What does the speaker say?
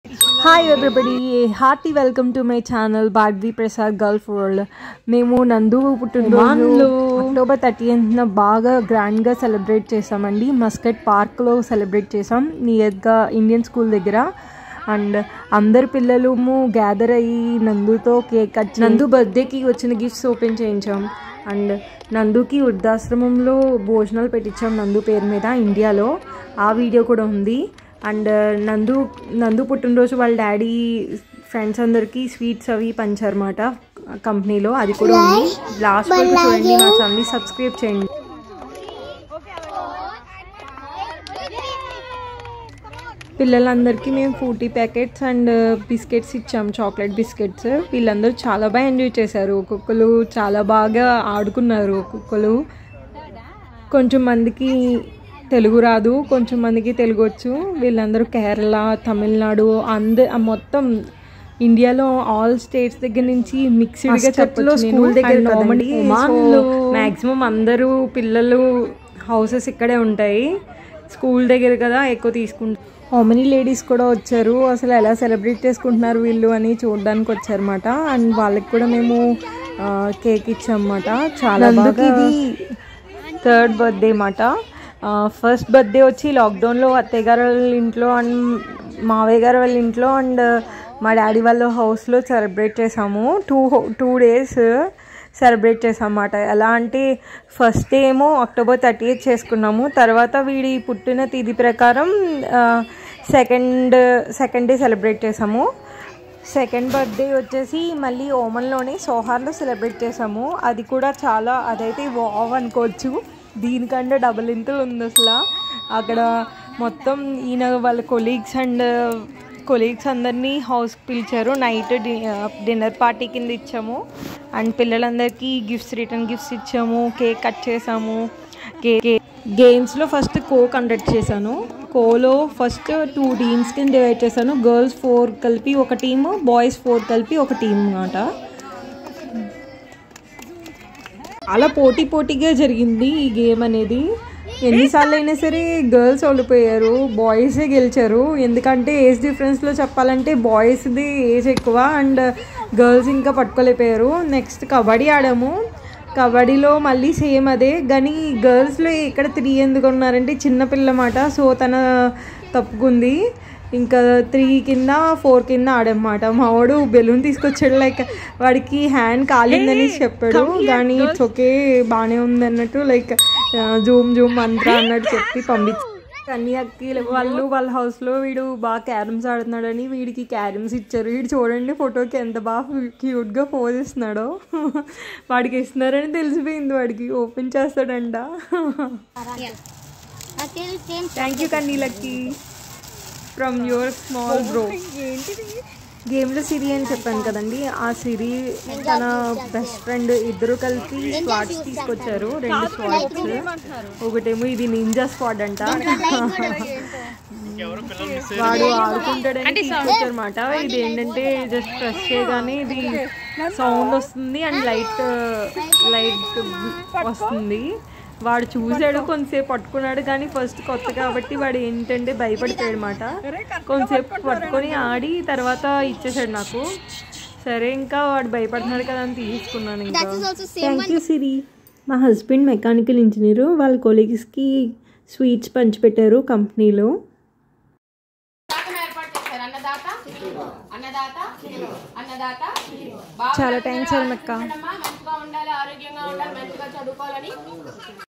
hi everybody hearty welcome to my channel Bharathi Prasad gulf world మేము నందు పుట్టినరోజు October థర్టీన్త్న బాగా గ్రాండ్గా సెలబ్రేట్ చేసామండి మస్కట్ పార్క్లో సెలబ్రేట్ చేసాం నియర్గా ఇండియన్ స్కూల్ దగ్గర అండ్ అందరు పిల్లలు గ్యాదర్ అయ్యి నందుతో కేక్ కట్ నందు బర్త్డేకి వచ్చిన గిఫ్ట్స్ ఓపెన్ చేయించాం అండ్ నందుకి వృద్ధాశ్రమంలో భోజనాలు పెట్టించాం నందు పేరు మీద ఇండియాలో ఆ వీడియో కూడా ఉంది అండ్ నందు నందు పుట్టినరోజు వాళ్ళ డాడీ ఫ్రెండ్స్ అందరికీ స్వీట్స్ అవి పంచారన్నమాట కంపెనీలో అది కూడా ఉంది లాస్ట్ వరకు చూడండి నా ఛానల్ని సబ్స్క్రైబ్ చేయండి పిల్లలందరికీ మేము ఫ్రూటీ ప్యాకెట్స్ అండ్ బిస్కెట్స్ ఇచ్చాము చాక్లెట్ బిస్కెట్స్ వీళ్ళందరూ చాలా బాగా ఎంజాయ్ చేశారు ఒక్కొక్కరు చాలా బాగా ఆడుకున్నారు ఒక్కొక్కరు కొంచెం మందికి తెలుగు రాదు కొంచెం మందికి తెలుగు వచ్చు వీళ్ళందరూ కేరళ తమిళనాడు అంద మొత్తం ఇండియాలో ఆల్ స్టేట్స్ దగ్గర నుంచి మిక్స్డ్గా చెప్పలో స్కూల్ దగ్గర నార్మలీ మ్యాక్సిమం అందరూ పిల్లలు హౌసెస్ ఇక్కడే ఉంటాయి స్కూల్ దగ్గర కదా ఎక్కువ తీసుకుంటారు హోమనీ లేడీస్ కూడా వచ్చారు అసలు ఎలా సెలబ్రేట్ చేసుకుంటున్నారు వీళ్ళు అని చూడడానికి వచ్చారన్నమాట అండ్ వాళ్ళకి కూడా మేము కేక్ ఇచ్చామన్నమాట చాలా బాగా ఇది థర్డ్ బర్త్డే మాట ఫస్ట్ బర్త్డే వచ్చి లాక్డౌన్లో అత్తయ్య గారు వాళ్ళ ఇంట్లో అండ్ మావయ్య గారు వాళ్ళ ఇంట్లో అండ్ మా డాడీ వాళ్ళ హౌస్లో సెలబ్రేట్ చేసాము టూ టూ డేస్ సెలబ్రేట్ చేసామన్నమాట ఎలా అంటే ఫస్ట్ డే ఏమో అక్టోబర్ థర్టీ ఎయిత్ చేసుకున్నాము తర్వాత వీడి పుట్టిన తేదీ ప్రకారం సెకండ్ సెకండ్ డే సెలబ్రేట్ చేసాము సెకండ్ బర్త్డే వచ్చేసి మళ్ళీ ఓమన్లోనే సోహార్లో సెలబ్రేట్ చేసాము అది కూడా చాలా అదైతే వావ్ అనుకోవచ్చు దీనికంటే డబుల్ ఇంతలు ఉంది అసలు అక్కడ మొత్తం ఈయన వాళ్ళ కొలీగ్స్ అండ్ కొలీగ్స్ అందరినీ హౌస్కి పిలిచారు నైట్ డిన్నర్ పార్టీ కింద ఇచ్చాము అండ్ పిల్లలందరికీ గిఫ్ట్స్ రిటర్న్ గిఫ్ట్స్ ఇచ్చాము కేక్ కట్ చేసాము కేక్ గేమ్స్లో ఫస్ట్ కో కండక్ట్ చేశాను కోలో ఫస్ట్ టూ టీమ్స్ కింద డివైడ్ చేశాను గర్ల్స్ ఫోర్ కలిపి ఒక టీమ్ బాయ్స్ ఫోర్ కలిపి ఒక టీమ్ అన్నమాట చాలా పోటీ పోటీగా జరిగింది ఈ గేమ్ అనేది ఎన్నిసార్లు అయినా సరే గర్ల్స్ ఓడిపోయారు బాయ్సే గెలిచారు ఎందుకంటే ఏజ్ డిఫరెన్స్లో చెప్పాలంటే బాయ్స్ది ఏజ్ ఎక్కువ అండ్ గర్ల్స్ ఇంకా పట్టుకోలేకపోయారు నెక్స్ట్ కబడ్డీ ఆడాము కబడ్డీలో మళ్ళీ సేమ్ అదే కానీ గర్ల్స్లో ఇక్కడ త్రీ ఎందుకు ఉన్నారంటే చిన్నపిల్ల మాట సో తన తప్పుకుంది ఇంకా త్రీ కింద ఫోర్ కింద ఆడమాట మా వాడు బెలూన్ తీసుకొచ్చాడు లైక్ వాడికి హ్యాండ్ కాలిందని చెప్పాడు కానీ ఇట్స్ ఓకే బాగానే ఉంది అన్నట్టు లైక్ జూమ్ జూమ్ అంతా అన్నట్టు చెప్పి పంపించి కన్యాకి వాళ్ళు వాళ్ళ హౌస్లో వీడు బాగా క్యారమ్స్ ఆడుతున్నాడని వీడికి క్యారమ్స్ ఇచ్చారు వీడు చూడండి ఫోటోకి ఎంత బాగా క్యూట్గా పోజ్ ఇస్తున్నాడో వాడికి ఇస్తున్నారని తెలిసిపోయింది వాడికి ఓపెన్ చేస్తాడంట థ్యాంక్ యూ కన్నీలకి ఫ్రమ్ యువర్ స్మాల్ బ్రో గేమ్లో సిరి అని చెప్పాను కదండి ఆ సిరి తన బెస్ట్ ఫ్రెండ్ ఇద్దరు కలిపి స్క్వాడ్స్ తీసుకొచ్చారు రెండు స్క్వాడ్స్ ఒకటేమో ఇది నింజా స్క్వాడ్ అంట వాడు ఆడుకుంటాడని తీసుకొచ్చారన్నమాట ఇది ఏంటంటే జస్ట్ ప్రెస్ చేయగానే ఇది సౌండ్ వస్తుంది అండ్ లైట్ లైట్ వస్తుంది వాడు చూశాడు కొంతసేపు పట్టుకున్నాడు కానీ ఫస్ట్ కొత్త కాబట్టి వాడు ఏంటంటే భయపడిపోయాడు అనమాట కొంతసేపు పట్టుకొని ఆడి తర్వాత ఇచ్చేసాడు నాకు సరే ఇంకా వాడు భయపడుతున్నాడు కదా అని తీసుకున్నాను ఇంకా థ్యాంక్ యూ సిరి మా హస్బెండ్ మెకానికల్ ఇంజనీర్ వాళ్ళ కొలీగ్స్కి స్వీట్స్ పంచిపెట్టారు కంపెనీలో అన్నదాత అన్నదాత అన్నదాత చాలా థ్యాంక్స్ అమ్మక్క మంచిగా ఉండాలి ఆరోగ్యంగా ఉండాలి మంచిగా చదువుకోవాలని